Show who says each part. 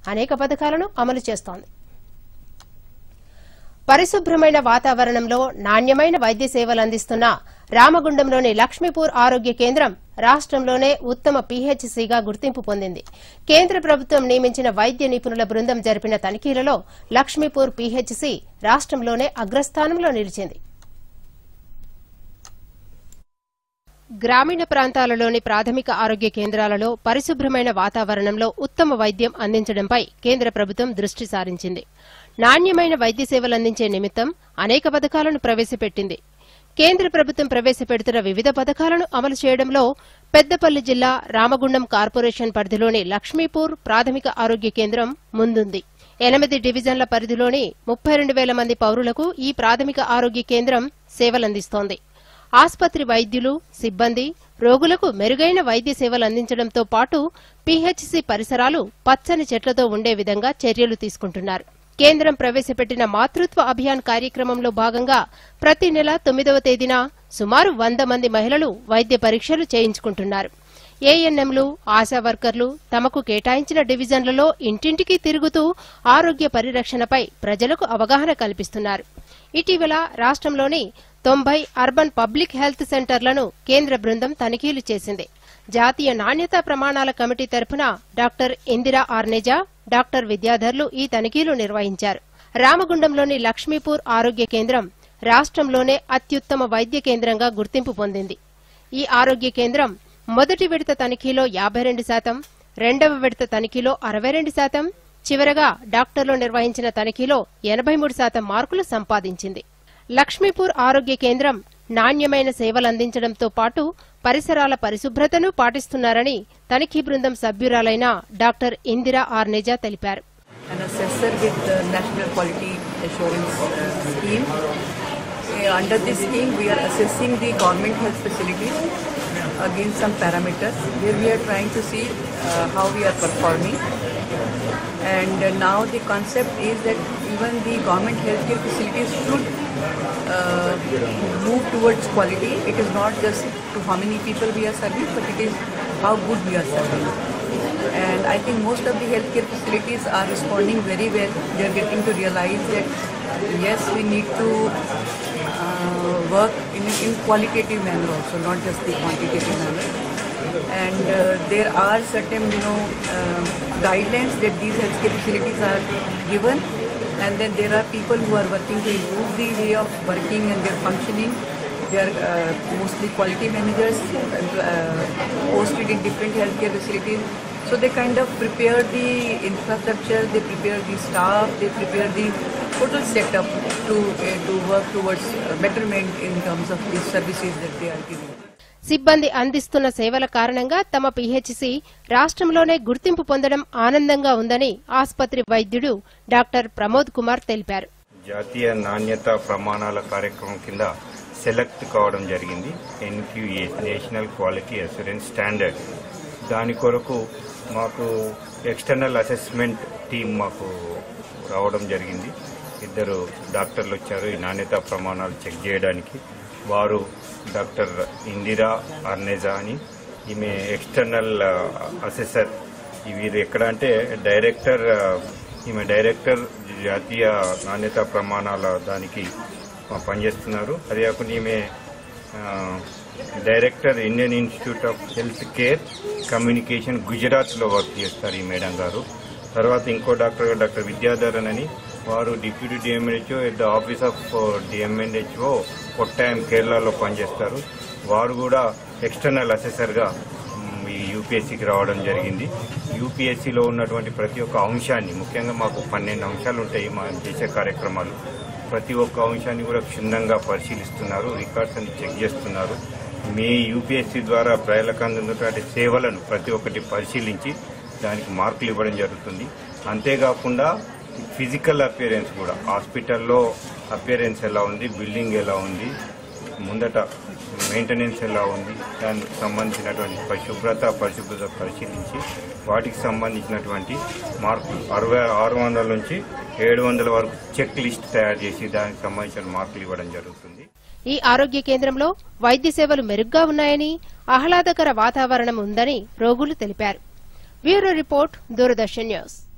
Speaker 1: అనేక పథకాలను అమలు చేస్తోంది పరిశుభ్రమైన వాతావరణంలో నాణ్యమైన వైద్య సేవలు అందిస్తున్న రామగుండంలోని లక్ష్మీపూర్ ఆరోగ్య కేంద్రం రాష్ట్రంలోనే ఉత్తమ పీహెచ్సీగా గుర్తింపు పొందింది కేంద్ర ప్రభుత్వం నియమించిన వైద్య నిపుణుల బృందం జరిపిన తనిఖీలలో లక్ష్మీపూర్ పీహెచ్సీ రాష్ట్రంలోనే అగ్రస్థానంలో నిలిచింది గ్రామీణ ప్రాంతాలలోని ప్రాథమిక ఆరోగ్య కేంద్రాలలో పరిశుభ్రమైన వాతావరణంలో ఉత్తమ వైద్యం అందించడంపై కేంద్ర ప్రభుత్వం దృష్టి సారించింది నాణ్యమైన వైద్య సేవలందించే నిమిత్తం అనేక పథకాలను ప్రవేశపెట్టింది కేంద్ర ప్రభుత్వం ప్రవేశపెడుతున్న వివిధ పథకాలను అమలు చేయడంలో పెద్దపల్లి జిల్లా రామగుండం కార్పొరేషన్ పరిధిలోని లక్ష్మీపూర్ ప్రాథమిక ఆరోగ్య కేంద్రం ముందుంది ఎనిమిది డివిజన్ల పరిధిలోని ముప్పై రెండు వేల మంది పౌరులకు ఈ ప్రాథమిక ఆరోగ్య కేంద్రం సేవలందిస్తోంది ఆస్పత్రి వైద్యులు సిబ్బంది రోగులకు మెరుగైన వైద్య సేవలు అందించడంతో పాటు పీహెచ్సీ పరిసరాలు పచ్చని చెట్లతో ఉండే విధంగా చర్యలు తీసుకుంటున్నారు కేంద్రం ప్రవేశపెట్టిన మాతృత్వ అభియాన్ కార్యక్రమంలో భాగంగా ప్రతి నెల తొమ్మిదవ తేదీన సుమారు వంద మంది మహిళలు వైద్య పరీక్షలు చేయించుకుంటున్నారు ఏఎన్ఎంలు ఆశా వర్కర్లు తమకు కేటాయించిన డివిజన్లలో ఇంటింటికి తిరుగుతూ ఆరోగ్య పరిరక్షణపై ప్రజలకు అవగాహన కల్పిస్తున్నారు ఇటీవల రాష్ట్రంలోని తొంభై అర్బన్ పబ్లిక్ హెల్త్ సెంటర్లను కేంద్ర బృందం తనిఖీలు చేసింది జాతీయ నాణ్యతా ప్రమాణాల కమిటీ తరఫున డాక్టర్ ఇందిరా ఆర్నేజా డాక్టర్ విద్యాధర్లు ఈ తనిఖీలు నిర్వహించారు రామగుండంలోని లక్ష్మీపూర్ ఆరోగ్య కేంద్రం రాష్ట్రంలోనే అత్యుత్తమ వైద్య కేంద్రంగా గుర్తింపు పొందింది ఈ ఆరోగ్య కేంద్రం మొదటి విడత తనిఖీలో యాభై రెండు శాతం రెండవ విడత తనిఖీలో అరవై రెండు శాతం చివరగా డాక్టర్లు నిర్వహించిన తనిఖీలో ఎనభై మూడు శాతం మార్కులు సంపాదించింది లక్ష్మీపూర్ ఆరోగ్య కేంద్రం నాణ్యమైన సేవలందించడంతో పాటు పరిసరాల పరిశుభ్రతను పాటిస్తున్నారని తనిఖీ బృందం సభ్యురాలైన డాక్టర్ ఇందిరా ఆర్నేజా తెలిపారు
Speaker 2: an assessor with the National Quality Assurance uh, Scheme. Uh, under this scheme, we are assessing the government health facilities against some parameters where we are trying to see uh, how we are performing. And uh, now the concept is that even the government healthcare facilities should uh, move towards quality. It is not just to how many people we are serving, but it is how good we are serving. And I think most of the healthcare facilities are responding very well. They are getting to realize that yes, we need to uh, work in in qualitative manner also, not just the quantitative manner. And uh, there are certain, you know, uh, guidelines that these healthcare facilities are given, and then there are people who are working to improve the way of working and their functioning. They are uh, mostly quality managers uh, posted in different healthcare facilities. So they kind of prepare the infrastructure, they prepare the staff, they prepare the total setup to uh, to work towards uh, betterment in terms of the services that they are giving.
Speaker 1: సిబ్బంది అందిస్తున్న సేవల కారణంగా తమ PHC రాష్ట్రంలోనే గుర్తింపు పొందడం ఆనందంగా ఉందని ఆస్పత్రి వైద్యుడు డాక్టర్ ప్రమోద్ కుమార్ తెలిపారు
Speaker 3: జాతీయ నాణ్యత ప్రమాణాల కార్యక్రమం కింద సెలెక్ట్ కావడం జరిగింది NQA national quality assurance standard దాని కొరకు మాకు ఎక్స్టర్నల్ అసెస్మెంట్ టీం మాకు రావడం జరిగింది ఇద్దరు డాక్టర్లు వచ్చారు ఈ నాణ్యత ప్రమాణాలు చెక్ చేయడానికి వారు డాక్టర్ ఇందిరా అర్నేజా అని ఈమె ఎక్స్టర్నల్ అసెసర్ వీరు ఎక్కడ అంటే డైరెక్టర్ ఆ, ఈమె డైరెక్టర్ జాతీయ నాణ్యత ప్రమాణాల దానికి ఆ, పనిచేస్తున్నారు అదే కాకుండా ఈమె ఆ, director Indian institute of health care communication గుజరాత్లో వర్క్ చేస్తారు ఈ మేడం గారు తర్వాత ఇంకో డాక్టర్ గారు డాక్టర్ విద్యాధరన్ అని వారు deputy DMNHO at the office of DMNHO Kottayam కేరళలో పనిచేస్తారు వారు కూడా ఎక్స్టర్నల్ అసెసర్గా మ్, ఈ యూపీఎస్సీకి రావడం జరిగింది యూపీఎస్సీలో ఉన్నటువంటి ప్రతి ఒక్క అంశాన్ని ముఖ్యంగా మాకు పన్నెండు అంశాలు ఉంటాయి మా చేసే కార్యక్రమాలు ప్రతి ఒక్క అంశాన్ని కూడా క్షుణ్ణంగా పరిశీలిస్తున్నారు రికార్డ్స్ అన్ని చెక్ చేస్తున్నారు మీ యూపీఎస్సీ ద్వారా ప్రజలకు అందుతున్నటువంటి సేవలను ప్రతి ఒక్కటి పరిశీలించి దానికి మార్కులు ఇవ్వడం జరుగుతుంది అంతేకాకుండా ఫిజికల్ అపియరెన్స్ కూడా హాస్పిటల్లో అపియరెన్స్ ఎలా ఉంది బిల్డింగ్ ఎలా ఉంది ముందట మెయింటెనెన్స్ ఎలా ఉంది దానికి సంబంధించినటువంటి పరిశుభ్రత పరిశుభ్రత పరిశీలించి వాటికి సంబంధించినటువంటి మార్కులు అరవై ఆరు వందల నుంచి ఏడు వందల వరకు చెక్ లిస్ట్ తయారు చేసి దానికి సంబంధించిన మార్కులు ఇవ్వడం జరుగుతుంది
Speaker 1: ఈ ఆరోగ్య కేంద్రంలో వైద్య సేవలు మెరుగ్గా ఉన్నాయని ఆహ్లాదకర వాతావరణం ఉందని రోగులు తెలిపారు బ్యూరో రిపోర్ట్ దూరదర్శన్ న్యూస్